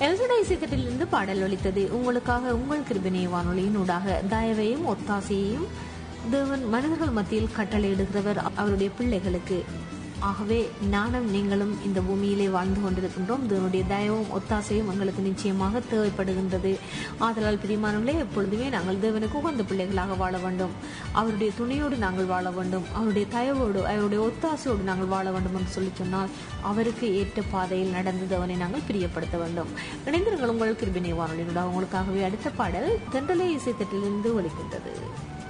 எல்சடா இசைத்தட்டிலிருந்து பாடல் ஒலித்தது உங்களுக்காக உங்கள் கிருபினை வானொலியின் ஊடாக தயவையும் ஒத்தாசையையும் தேவன் மனிதர்கள் மத்தியில் கட்டளையிடுகிறவர் அவருடைய பிள்ளைகளுக்கு ஆகவே நானும் நீங்களும் இந்த பூமியிலே வாழ்ந்து கொண்டிருக்கின்றோம் தேவனுடைய தயவும் ஒத்தாசையும் எங்களுக்கு நிச்சயமாக தேவைப்படுகின்றது ஆதலால் பிரியமானவர்களே எப்பொழுதுமே நாங்கள் தேவனுக்கு உகந்த பிள்ளைகளாக வாழ வேண்டும் அவருடைய துணையோடு நாங்கள் வாழ வேண்டும் அவருடைய தயவோடு அவருடைய ஒத்தாசையோடு நாங்கள் வாழ வேண்டும் என்று சொல்லி சொன்னால் அவருக்கு ஏற்ற பாதையில் நடந்து தேவனை நாங்கள் பிரியப்படுத்த வேண்டும் இணைந்திருங்கள் உங்கள் கிருபினை வானொலியினோட உங்களுக்காகவே அடுத்த பாடல் தென்றலை இசைத்தட்டிலிருந்து ஒலிக்கின்றது